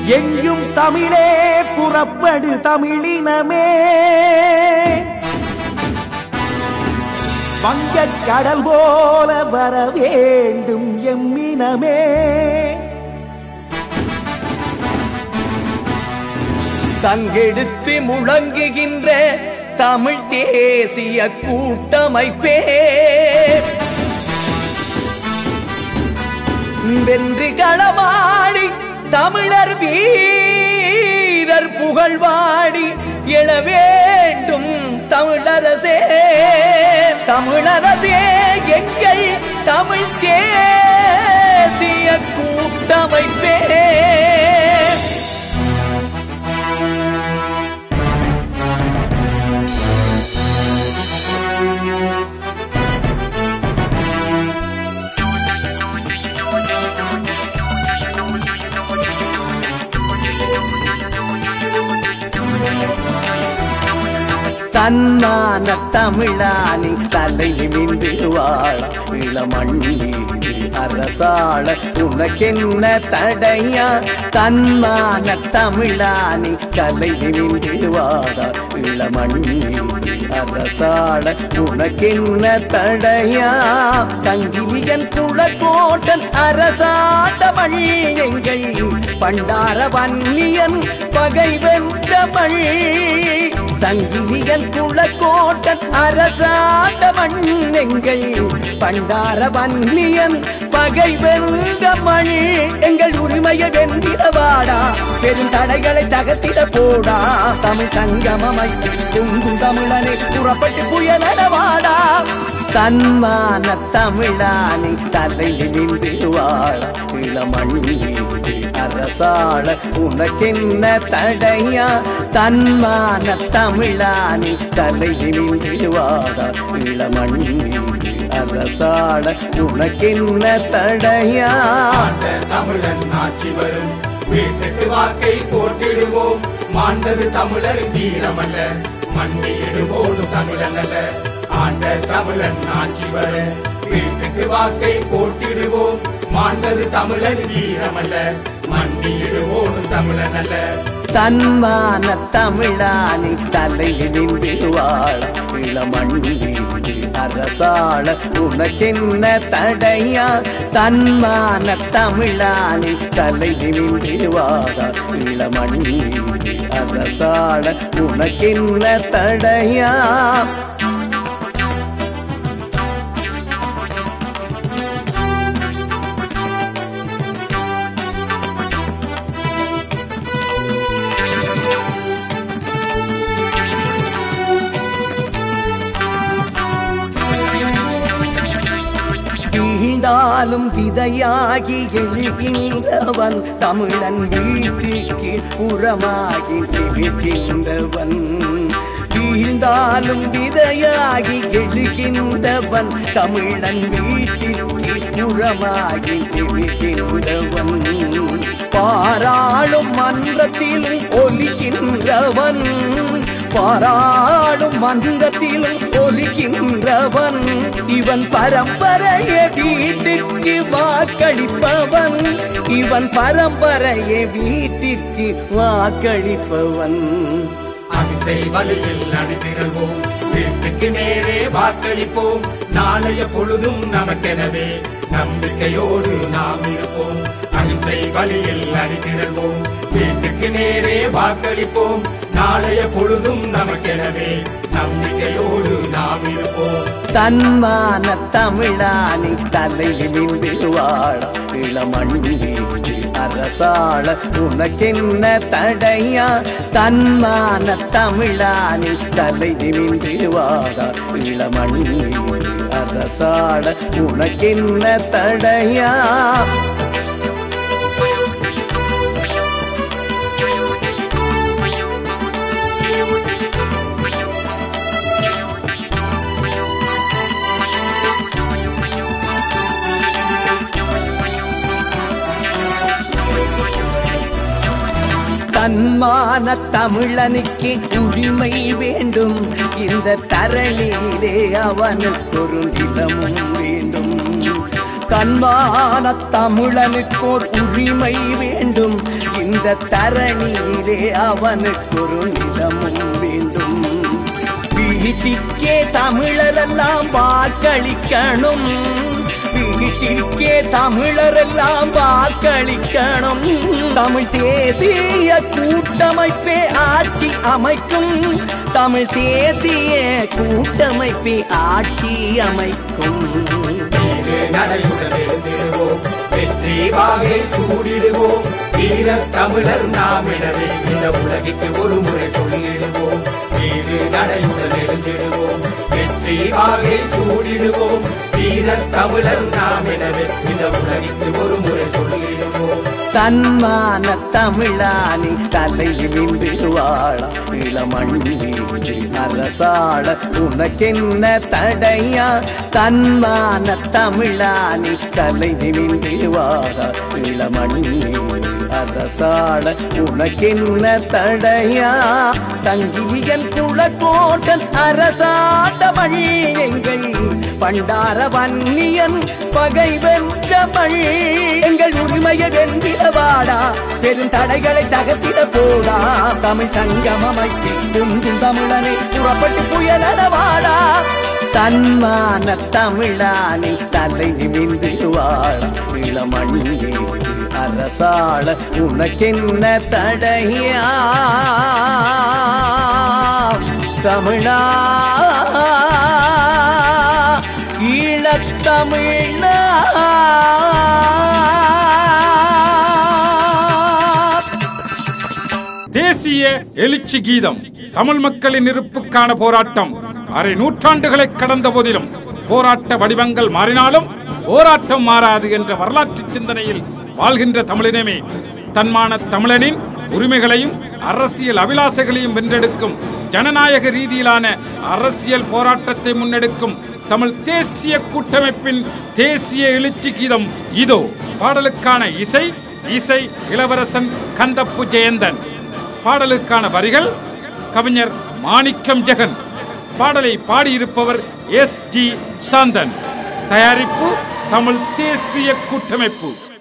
எங்கும் தமிழே புறப்படு தமிழினமே வங்கக் கடல் போல வர வேண்டும் எம்மினமே சங்கெடுத்து முழங்குகின்ற தமிழ் தேசிய கூட்டமைப்பே வென்று களமாடி தமிழர் வீரர் புகழ்வாடி எழ வேண்டும் தமிழரசே தமிழரசே எங்கள் தமிழ் தேசிய கூட்டமைப்பே தன்னான தமிழானி தலை நிமிந்து வாழ இளமண்ணீதி அரசாள உனக்கென்ன தடையா தன்னான தமிழானி தலை நிமிந்து வாழ இளமண்ணீதி அரசாள உனக்கென்ன தடையா சங்கிலியன் குளக்கோட்டன் அரசாண்டவள் எங்கள் பண்டார வன்னியன் பகை வென்றவள் சங்கிலியன் குளக்கோட்டன் அரசாண்டவன் எங்கள் பண்டார வன்னியன் பகை வென்றவள் எங்கள் உரிமையை வென்றிடவாடா பெரும் தடைகளை தகர்த்திட போடா தமிழ் சங்கமமைத்து குங்கும் தமிழனை புறப்பட்டு புயலடவாடா தன்மான தமிழானி தலை நிமிந்து வாழ இளமண்ணீதி அரசாள உனக்கென்ன தடையா தன்மான தமிழானி தலை நிமிந்து வாழ இளமண்ணீதி அரசாள உனக்கென்ன தடையா ஆண்ட தமிழன் ஆட்சி வரும் வீட்டுக்கு வாக்கை போட்டிடுவோம் மாண்டது தமிழர் வீரமல்ல மண்ணிடுவோடு தமிழன் அல்ல ஆண்ட தமிழன் ஆட்சி வரும் வீட்டுக்கு வாக்கை போட்டிடுவோம் மாண்டது தமிழர் வீரமல்ல மண்ணிடுவோடு தமிழன் அல்ல தன்மான தமிழானி தலை நிமிந்து வாழ இளமண்ணீதி அரசாள உனக்கென்ன தடையா தன்மான தமிழானி தலை நிமிந்து வாழ இளமண்ணீதி அரசாள உனக்கென்ன தடையா வீழ்ந்தாலும் விதையாகி எழுகின்றவன் தமிழன் வீட்டுக்கு புறமாகி திரிகின்றவன் வீழ்ந்தாலும் விதையாகி எழுகின்றவன் தமிழன் வீட்டிற்கு புறமாகி திரிகின்றவன் பாராளும் மன்றத்திலும் ஒலிக்கின்றவன் பாராளும் மன்றத்திலும் ஒலிக்கின்றவன் இவன் பரம்பரைய வீட்டுக்கு வாக்களிப்பவன் இவன் பரம்பரைய வீட்டிற்கு வாக்களிப்பவன் அகிம்சை வழியில் அணிதிரள்வோம் வீட்டுக்கு நேரே வாக்களிப்போம் நாளைய பொழுதும் நமக்கெனவே நம்பிக்கையோடு நாம் இருப்போம் அகிம்சை வழியில் அணிதிரள்வோம் வீட்டுக்கு நேரே வாக்களிப்போம் நாளைய பொழுதும் நமக்கெனவே நம்பிக்கையோடு நாம் இருப்போம் தன்மான தமிழானி தலை நிமிந்து வாழ இளமண்ணீதி அரசாள உனக்கென்ன தடையா தன்மான தமிழானி தலை நிமிந்து வாழ இளமண்ணீதி அரசாள உனக்கென்ன தடையா தன்மான தமிழனுக்கு உரிமை வேண்டும் இந்த தரணியிலே அவனுக்கு ஒரு நிலமும் வேண்டும் தன்மான தமிழனுக்கு ஒரு உரிமை வேண்டும் இந்த இந்த தரணியிலே அவனுக்கு ஒரு நிலமும் வேண்டும் வீட்டிற்கே தமிழரெல்லாம் வாக்களிக்கணும் வீட்டிற்கே தமிழரெல்லாம் வாக்களிக்கணும் தமிழ் தேசிய கூட்டமைப்பே ஆட்சி அமைக்கும் தமிழ் தேசிய கூட்டமைப்பே ஆட்சி அமைக்கும் வீடு நடையுடன் எழுந்திடுவோம் வெற்றி வாகை சூடிடுவோம் வீர தமிழர் நாம் எனவே இந்த உலகிற்கு ஒரு முறை சொல்லிடுவோம் வீடு நடையுடன் எழுந்திடுவோம் வெற்றி வாகை சூடிடுவோம் வீர தமிழர் நாம் எனவே இந்த உலகிற்கு ஒரு முறை சொல்லிடுவோம் தன்மான தமிழானி தலை நிமிந்து வாழ இளமண்டி அரசாள உனக்கென்ன தடையா தன்மான தமிழானி தலை நிமிந்து வாழ இளமண்டி அரசாள உனக்கென்ன தடையா சங்கிலியன் குளக்கோட்டன் அரசாண்டவள் எங்கள் பண்டார வன்னியன் பகை வென்றவள் எங்கள் உரிமையை வென்றிடவாடா பெருந்தடைகளை தகர்த்திட போடா தமிழ் சங்கம் அமைக்கும் தமிழனை புறப்பட்டு புயலடவாடா தன்மான தமிழானி தலை நிமிந்து வாழ இளமண்டி அரசாள உனக்கென்ன தடையா தமிழா ஈழத்தமிழா தேசிய எழுச்சி கீதம் தமிழ் மக்களின் இருப்புக்கான போராட்டம் அரை நூற்றாண்டுகளை கடந்த போதிலும் போராட்ட வடிவங்கள் மாறினாலும் போராட்டம் மாறாது என்ற வரலாற்று சிந்தனையில் வாழ்கின்ற தமிழினமே தன்மான தமிழனின் உரிமைகளையும் அரசியல் அபிலாசைகளையும் வென்றெடுக்கும் ஜனநாயக ரீதியிலான அரசியல் போராட்டத்தை முன்னெடுக்கும் தமிழ் தேசிய கூட்டமைப்பின் தேசிய எழுச்சி கீதம் இதோ பாடலுக்கான இசை இசை இளவரசன் கந்தப்பு ஜெயந்தன் பாடலுக்கான வரிகள் கவிஞர் மாணிக்கம் ஜெகன் பாடலை பாடியிருப்பவர் எஸ் ஜி சாந்தன் தயாரிப்பு தமிழ் தேசிய கூட்டமைப்பு